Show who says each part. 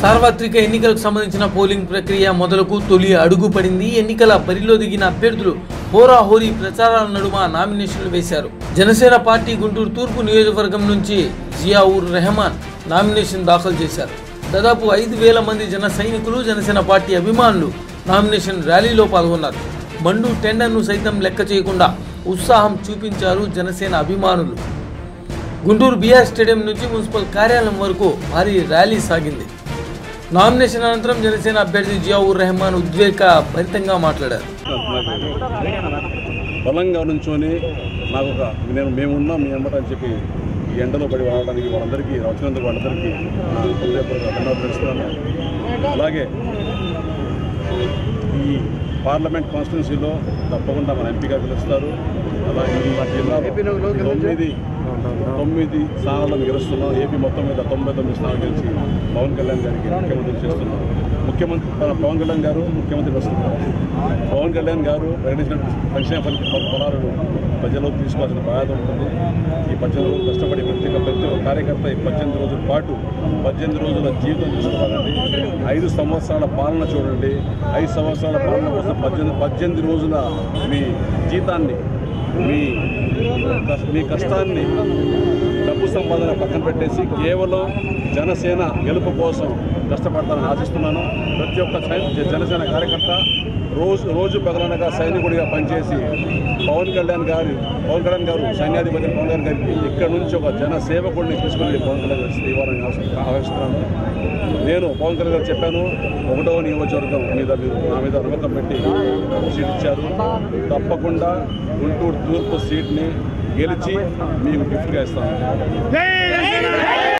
Speaker 1: సార్వత్రిక ఎన్నికలకు సంబంధించిన పోలింగ్ ప్రక్రియ మొదలకు తొలి అడుగు పడింది ఎన్నికల బరిలో దిగిన అభ్యర్థులు హోరాహోరీ ప్రచారాల నడుమ నామినేషన్లు వేశారు జనసేన పార్టీ గుంటూరు తూర్పు నియోజకవర్గం నుంచి జియావుర్ రెహమాన్ నామినేషన్ దాఖలు చేశారు దాదాపు ఐదు వేల మంది జన సైనికులు జనసేన పార్టీ అభిమానులు నామినేషన్ ర్యాలీలో పాల్గొన్నారు మండు టెండర్ను సైతం లెక్క చేయకుండా ఉత్సాహం చూపించారు జనసేన అభిమానులు గుంటూరు బీఆర్ స్టేడియం నుంచి మున్సిపల్ కార్యాలయం వరకు భారీ ర్యాలీ సాగింది నామినేషన్ అనంతరం జనసేన అభ్యర్థి జియావుర్ రెహమాన్ ఉద్వేగ భరితంగా మాట్లాడారు
Speaker 2: బలంగా నుంచొని నాకు ఒక నేను మేమున్నాం మీ అమ్మట అని చెప్పి ఈ ఎండలో పడి రావడానికి వాళ్ళందరికీ వచ్చినందుకు వాళ్ళందరికీ నా హృదయపూర్వక ధన్యవాదాలు తెలుస్తున్నాను అలాగే ఈ పార్లమెంట్ కాన్స్టిట్యున్సీలో తప్పకుండా మన ఎంపీగా పిలుస్తారు అలాగే మన జిల్లాలో తొమ్మిది తొమ్మిది స్థానాల్లో గెలుస్తున్నాం ఏపీ మొత్తం మీద తొంభై తొమ్మిది స్థానాలు గెలిచి పవన్ కళ్యాణ్ గారికి ముఖ్యమంత్రి చేస్తున్నాం ముఖ్యమంత్రి మన పవన్ కళ్యాణ్ గారు ముఖ్యమంత్రి వస్తున్నారు పవన్ కళ్యాణ్ గారు ప్రకటించిన సంక్షేమ ఫలి ఫలాలను ప్రజలకు తీసుకోవాల్సిన బాధ్యత ఉంటుంది ఈ పద్దెనిమిది రోజులు కష్టపడి ప్రతి ఒక్క ప్రతి ఒక్క కార్యకర్త ఈ పద్దెనిమిది రోజుల పాటు పద్దెనిమిది రోజుల జీవితం తీసుకోవాలండి ఐదు సంవత్సరాల పాలన చూడండి ఐదు సంవత్సరాల పాలన కోసం పద్దెనిమిది పద్దెనిమిది రోజుల మీ జీతాన్ని మీ కష్ట- మీ కష్టాన్ని డబ్బు సంపాదన పక్కన పెట్టేసి కేవలం జనసేన గెలుపు కోసం కష్టపడతానని ఆశిస్తున్నాను ప్రతి ఒక్క సై- జనసేన కార్యకర్త రోజు రోజు పగలనగా సైనికుడిగా పనిచేసి పవన్ కళ్యాణ్ గారి పవన్ కళ్యాణ్ గారు సైన్యాధిపతి పవన్ కళ్యాణ్ గారికి ఇక్కడ నుంచి ఒక జన సేవకుడిని తీసుకుని పవన్ కళ్యాణ్ గారికి ఇవ్వాలని ఆశ- ఆశిస్తున్నాను నేను పవన్ కళ్యాణ్ గారు చెప్పాను ఒకటో నియోజకవర్గం మీద మీరు నా మీద నమ్మకం పెట్టి సీట్ ఇచ్చారు తప్పకుండా గుంటూరు తూర్పు సీట్ని గెలిచి మీకు గిఫ్ట్గా ఇస్తాను